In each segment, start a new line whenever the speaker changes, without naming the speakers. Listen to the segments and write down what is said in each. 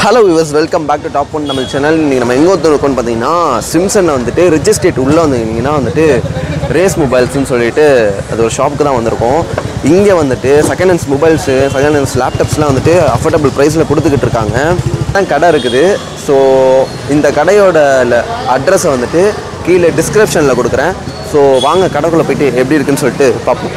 Hello viewers welcome back to top one நம்ம channel இன்றைக்கி நம்ம எங்கே இருக்கோம்னு பார்த்தீங்கன்னா சிம்சனில் வந்துட்டு ரிஜிஸ்ட்ரேட் உள்ளே வந்தீங்கன்னா வந்துட்டு ரேஸ் மொபைல்ஸ்னு சொல்லிட்டு அது ஒரு ஷாப்புக்கு தான் வந்திருக்கோம் இங்கே வந்துட்டு second hands mobiles second hands லேப்டாப்ஸ்லாம் வந்துட்டு அஃபோர்டபுள் ப்ரைஸில் கொடுத்துக்கிட்டு இருக்காங்க தான் கடை இருக்குது ஸோ இந்த கடையோட அட்ரஸை வந்துட்டு கீழே டிஸ்கிரிப்ஷனில் கொடுக்குறேன் ஸோ வாங்க கடைக்குள்ளே போயிட்டு எப்படி இருக்குன்னு சொல்லிட்டு பார்ப்போம்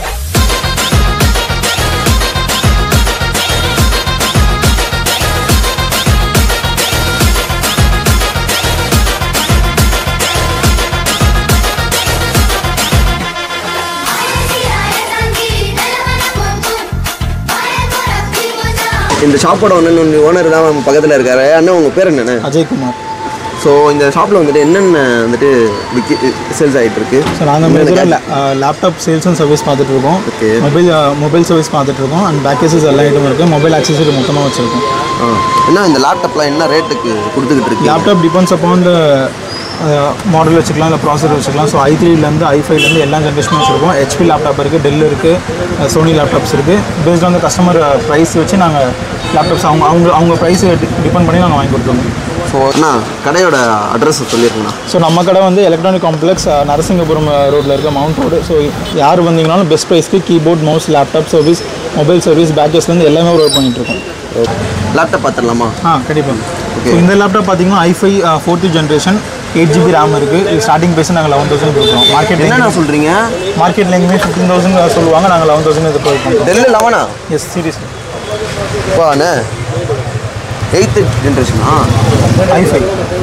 இந்த ஷாப்போட ஒன்று ஓனர் தான் பக்கத்தில் இருக்காரு அண்ணன் உங்கள் பேர் என்னண்ணே
அஜய்குமார்
ஸோ இந்த ஷாப்பில் வந்துட்டு என்னென்ன வந்துட்டு விக்கி சேல்ஸ் ஆகிட்டு இருக்கு
ஸோ நாங்கள் மேஜராக லேப்டாப் சேல்ஸ் அண்ட் சர்வீஸ் பார்த்துட்டு இருக்கோம்
Okay.
மொபைல் மொபைல் சர்வீஸ் பார்த்துட்டு இருக்கோம் அண்ட் பேக்கேஜஸ் எல்லா ஐட்டமும் இருக்குது மொபைல் ஆக்சசரி மொத்தமாக வச்சுருக்கோம்
ஆ என்ன இந்த லேப்டாப்லாம் என்ன ரேட்டுக்கு கொடுத்துக்கிட்டு இருக்கு
லேப்டாப் டிபெண்ட்ஸ் அப்போ இந்த மாடல் வச்சுக்கலாம் இல்லை ப்ராசர் வச்சுக்கலாம் ஸோ ஐ த்ரீலேருந்து ஐ ஃபைவ்லேருந்து எல்லா ஜென்ரேஷனும் வச்சுருக்கோம் ஹெச்பி லேப்டாப் இருக்குது டெல் இருக்குது சோனி லேப்டாப்ஸ் இருக்குது பேஸ்ட் ஆன் கஸ்டமர் ப்ரைஸ் வச்சு நாங்கள் லேப்டாப்ஸ் அவங்க அவங்க அவங்க ப்ரைஸ் டிபெண்ட் பண்ணி நாங்கள் வாங்கி கொடுத்துருவோம்
ஸோ அண்ணா கடையோட அட்ரஸ் சொல்லியிருக்கேண்ணா
ஸோ நம்ம கடை வந்து எலக்ட்ரானிக் காம்ப்ளெக்ஸ் நரசிங்கபுரம் ரோட்டில் இருக்க மவுண்ட் ரோடு ஸோ யார் வந்தீங்கனாலும் பெஸ்ட் ப்ரைஸ்க்கு keyboard mouse laptop service mobile service பேக்கேஜ்லேருந்து எல்லாமே ப்ரொவைட் பண்ணிகிட்ருக்கோம்
லேப்டாப் பார்த்துடலாமா
ஆ கண்டிப்பாக ஸோ இந்த லேப்டாப் பார்த்தீங்கன்னா i five fourth generation eight GB RAM இருக்குது இது ஸ்டார்டிங் ப்ரைஸ் நாங்கள் லெவன் தௌசண்ட் கொடுக்குறோம் மார்க்கெட்
என்னண்ணா சொல்கிறீங்க
மார்க்கெட்லேயுமே ஃபிஃப்டீன் தௌசண்ட் சொல்லுவாங்க நாங்கள் லெவன் தௌசண்ட் இது ப்ரொவைட் பண்ணுறோம்
டெல்லு லெவனா
எஸ் சீரியஸ்லி
இப்போ அண்ணே எயித்து ஜென்ரேஷனா
ஐஃபை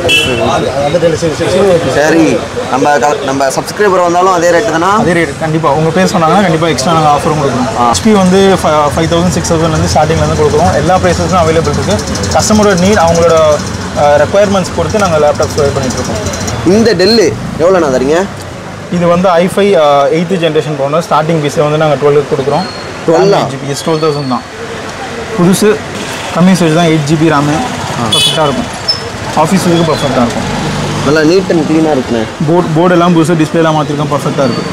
சரி நம்ம க- நம்ம சப்ஸ்கிரைபர் வந்தாலும் அதே ரேட்டு தானா
அதே ரேட் கண்டிப்பாக உங்கள் பேர் சொன்னாங்கன்னா கண்டிப்பாக எக்ஸ்ட்ரா நாங்கள் ஆஃபரும் கொடுக்குறோம் ஹெச்பி வந்து ஃபைவ் தௌசண்ட் சிக்ஸ் தௌசண்ட்லேருந்து ஸ்டார்டிங்லேருந்து கொடுக்குறோம் எல்லா ப்ரைஸஸும் அவைலபிள் இருக்குது கஸ்டமரோட நீட் அவங்களோட ரெக்குயர்மெண்ட்ஸ் பொறுத்து நாங்கள் லேப்டாப்ஸ் ப்ரொவைட் பண்ணிகிட்ருக்கோம்
இந்த டெல்லு எவ்வளோண்ணா தரீங்க
இது வந்து ஐஃபை எயித்து ஜென்ரேஷன் போனோம் ஸ்டார்டிங் பீஸை வந்து நாங்கள் டுவெல் கொடுக்குறோம்
12 ஆ?
ஜிபி எஸ் டுவெல் தௌசண்ட் தான் புதுசு கம்மி சைஸ் தான் எயிட் ஜிபி ரேமு பர்ஃபெக்டாக இருக்கும் ஆஃபீஸ் இதுக்கு பர்ஃபெக்டாக இருக்கும்
நல்லா நீட் அண்ட் க்ளீனாக இருக்குண்ணே
போர்ட் போர்டெல்லாம் புதுசு டிஸ்பிளேலாம் மாற்றிருக்கோம் பர்ஃபெக்டாக இருக்குது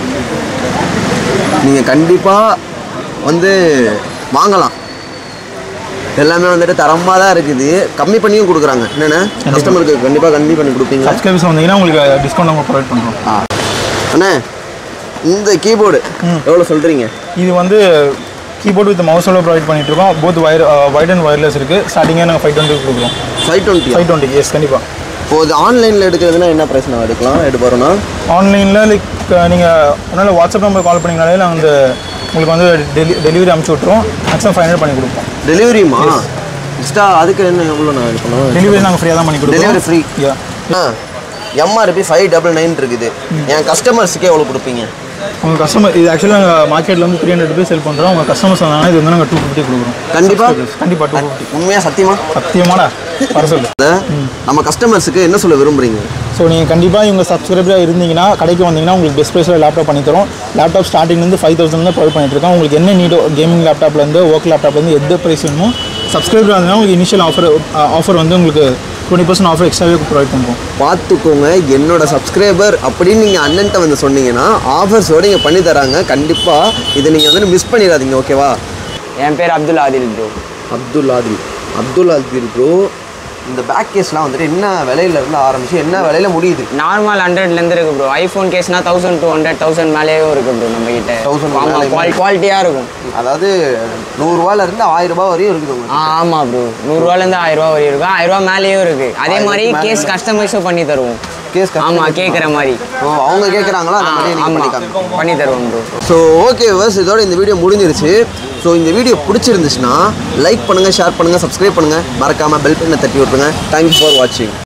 நீங்கள் கண்டிப்பாக வந்து வாங்கலாம் எல்லாமே வந்துட்டு தரமாக தான் இருக்குது கம்மி பண்ணியும் கொடுக்குறாங்க என்னென்ன கஸ்டமருக்கு கண்டிப்பாக கம்மி பண்ணி கொடுப்பீங்களா
சப்ஸ்கிரைபர்ஸ் வந்தீங்கன்னா உங்களுக்கு டிஸ்கவுண்ட் நாங்கள் ப்ரொவைட் பண்ணுறோம்
ஆ அண்ணே இந்த கீபோர்டு எவ்வளோ சொல்கிறீங்க
இது வந்து கீபோர்ட் வித் மவுஸோட ப்ரொவைட் பண்ணிட்டு இருக்கோம் both wire white and wireless இருக்குது ஸ்டார்டிங்காக நாங்கள் ஃபைவ் டுவெண்ட்டி கொடுக்குறோம்
five twenty
five twenty yes கண்டிப்பாக
இப்போ இது ஆன்லைனில் எடுக்கிறதுனா என்ன ப்ரைஸ் நான் எடுக்கலாம் எடுக்க போகிறோன்னா
ஆன்லைனில் லைக் நீங்கள் ஒன்றால் வாட்ஸ்அப் நம்பர் கால் பண்ணிங்கனாலே நாங்கள் வந்து உங்களுக்கு வந்து டெலி டெலிவரி அனுப்பிச்சி விட்ருவோம் மேக்ஸிமம் ஃபைவ் ஹண்ட்ரட் பண்ணி கொடுப்போம்
டெலிவரிமா எக்ஸ்ட்ரா அதுக்கு என்ன எவ்வளோ நான் எடுக்கணும்
டெலிவரி நாங்கள் ஃப்ரீயாக தான் பண்ணி கொடுப்போம்
டெலிவரி ஃப்ரீ
Yeah.
ஆ எம்ஆர்பி ஃபைவ் டபுள் நைன் இருக்குது என் கஸ்டமர்ஸுக்கே எவ்வளோ கொடுப்பீங்க
உங்கள் கஸ்டமர் இது ஆக்சுவலாக நாங்கள் மார்க்கெட்டில் வந்து த்ரீ ஹண்ட்ரட் ருபீஸ் செல் பண்ணுறோம் உங்கள் கஸ்டமர்ஸ் வந்தாங்கன்னா இது வந்து நாங்கள் டூ ஃபிஃப்டி கொடுக்குறோம்
கண்டிப்பாக
கண்டிப்பாக டூ ஃபிஃப்டி
உண்மையாக சத்தியமா
சத்தியமாடா வர சொல்லு
இதை நம்ம கஸ்டமர்ஸுக்கு என்ன சொல்ல விரும்புறீங்க
ஸோ நீங்கள் கண்டிப்பாக இவங்க சப்ஸ்கிரைபராக இருந்தீங்கன்னா கடைக்கு வந்தீங்கன்னா உங்களுக்கு பெஸ்ட் ப்ரைஸில் லேப்டாப் பண்ணி தரோம் லேப்டாப் ஸ்டார்டிங்லேருந்து ஃபைவ் தௌசண்ட் ப்ரொவைட் பண்ணிட்டு இருக்கோம் உங்களுக்கு என்ன நீடோ கேமிங் லேப்டாப்லேருந்து ஒர்க் லேப்டாப்லேருந்து எந்த ப்ரைஸ் வேணுமோ சப்ஸ்கிரைபர் இருந்தால் உங்களுக்கு இனிஷியல் ஆஃபர் ஆஃபர் வந்து உங்களுக்கு டுவெண்ட்டி பர்சன்ட் ஆஃபர் எக்ஸ்ட்ராவே ப்ரொவைட் பண்ணுறோம்
பார்த்துக்கோங்க என்னோட சப்ஸ்கிரைபர் அப்படின்னு நீங்கள் அண்ணன்ட்ட வந்து சொன்னீங்கன்னா ஆஃபர்ஸோடு இங்கே பண்ணி தராங்க கண்டிப்பாக இதை நீங்கள் வந்து மிஸ் பண்ணிடாதீங்க ஓகேவா
என் பேர் அப்துல் ஆதில் ப்ரோ
அப்துல் ஆதில் அப்துல் ஆதில் ப்ரோ இந்த பேக் கேஸ்லாம் வந்துட்டு என்ன விலையில இருந்து ஆரம்பிச்சு என்ன விலையில முடியுது
நார்மல் ஹண்ட்ரட்லேருந்து இருக்கு ப்ரோ ஐஃபோன் கேஸ்னா தௌசண்ட் டூ ஹண்ட்ரட் தௌசண்ட் மேலேயும் இருக்கு ப்ரோ நம்ம கிட்ட
1000
ஆமாம்
மேலேயுமே.
குவால் குவாலிட்டியாக இருக்கும்
அதாவது நூறுரூவால இருந்து ஆயிரம் ரூபாய் வரையும் இருக்குது உங்களுக்கு
ஆ ஆமாம் ப்ரோ நூறுரூவாலேருந்து ஆயிரரூவா வரையும் இருக்கும் ஆயிரரூவா மேலேயும் இருக்கு அதே மாதிரி
மேலே
கேஸ் கஸ்டமைஸும் பண்ணி தருவோம்
கேஸ்
ஆமாம் கேட்குற மாதிரி
ஓ அவங்க கேட்குறாங்களா அந்த மாதிரி நீங்கள்
ஆமாம்
பண்ணிக்காங்க
பண்ணி தருவோம் ப்ரோ
ஸோ ஓகே வர்ஸ் இதோட இந்த வீடியோ முடிஞ்சிருச்சு ஸோ இந்த வீடியோ பிடிச்சிருந்துச்சுன்னா லைக் பண்ணுங்கள் ஷேர் பண்ணுங்கள் சப்ஸ்கிரைப் பண்ணுங்கள் மறக்காமல் பெல் பட்டனை தட்டி விட்ருங்க தேங்க்யூ ஃபார் வாட்சிங்